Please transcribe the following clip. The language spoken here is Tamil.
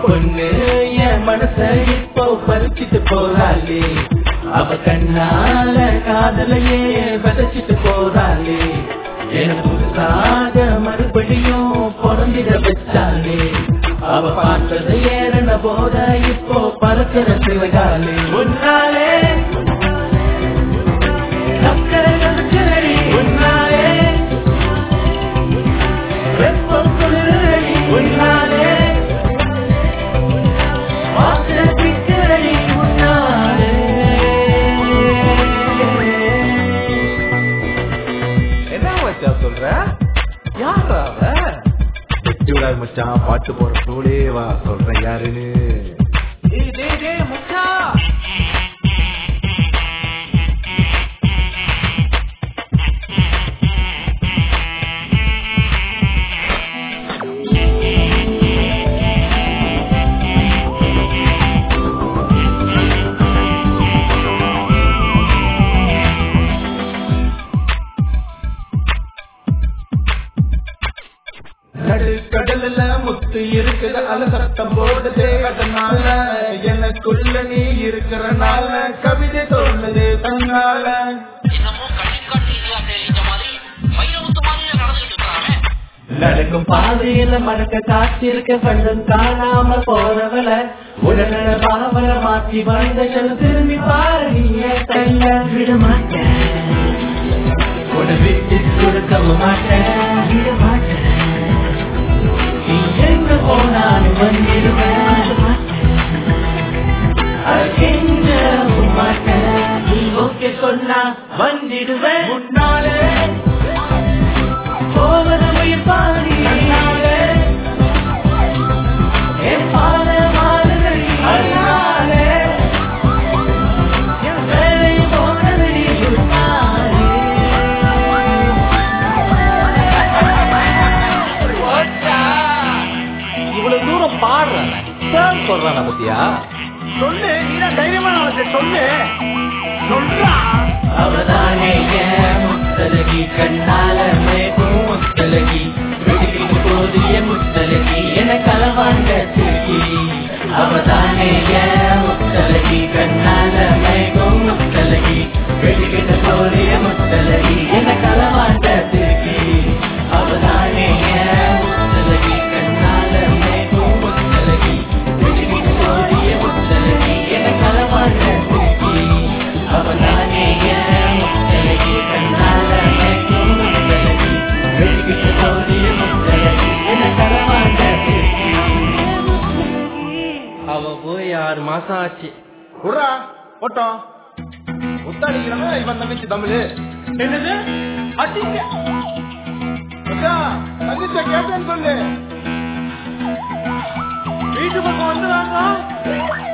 பொண்ணு என் மனச இப்போ பறிச்சிட்டு போறாளே அவ கண்ணால காதலையே விதைச்சிட்டு போறாளே என புதுசாக மறுபடியும் பிறந்திட வச்சாலே அவ பார்த்தது ஏறன போத இப்போ பறக்கிற சிவகாலே உன்னாலே சக்கரை கலக்கிறடி உன்னாலே வெப்பம் குளிரடி உன்னாலே வாசல பிக்கிறடி உன்னாலே என்ன மச்சான் சொல்ற யாரா அவ விடாது மச்சான் பாட்டு போற நூலே வா சொல்றேன் யாருன்னு டேய் டேய் டேய் மச்சான் நடு கடல்ல முத்து இருக்குது அல சத்தம் போடுதே அதனால எனக்குள்ள நீ இருக்கிறனால கவிதை தோணுது தன்னால என்னமோ கண்ணின் காட்சி இல்லாத இந்த மாதிரி வைரமுத்து மாதிரி நடந்துகிட்டு இருக்கானே நடக்கும் பாதையில மறக்க காத்திருக்க கண்ணும் காணாம போறவள உடனே பாவல மாத்தி வந்த செல் திரும்பி பாரு நீ என் கையில விட மாட்டேன் உன்னை விட்டு கொடுக்கவும் மாட்டேன் விட மாட்டேன் நீ எங்க போனாலும் வந்துடுவேன் அழகெஞ்சவும் மாட்டேன் நீ ஓகே சொன்னா வந்திடுவேன் முன்னாலே போவது உயிர் பாதி அண்ணாலே என் பாத மாறுதடி அண்ணாலே என் வேலை போனதடி உன்னாலே இவ்வளவு தூரம் பாடுறான சார் சொல்றான பத்தியா சொல்லு நீ தான் தைரியமான சொல்லு சொல்றா அவதானே என் முத்தலகி கண்ணால மேகும் முத்தலகி வெடிக்கிட்டு போதிய முத்தலகி என களவாண்ட திருக்கி அவதானே என் முத்தலகி கண்ணால மேகும் முத்தலகி வெடிக்கிட்டு போதிய முத்தலகி என களவாண்ட திருக்கி அவதானே என் முத்தலகி கண்ணால மேகும் முத்தலகி வெடிக்கிட்டு போதிய முத்தலகி என களவாண்ட திருக்கி அவதானே என் முத்தலகி கண்ணால மேகும் முத்தலகி வெடிக்கிட்டு போதிய முத்தலகி என களவாண்ட திருக்கி அவ போய் ஆறு மாசம் ஆச்சு குர்ரா போட்டோம் முத்தாடிக்கிறவங்க இவன் தங்கச்சி தமிழ் என்னது அடிங்க மச்சான் தங்கச்சிய கேட்டேன்னு சொல்லு வீட்டு பக்கம் வந்துடுறாங்க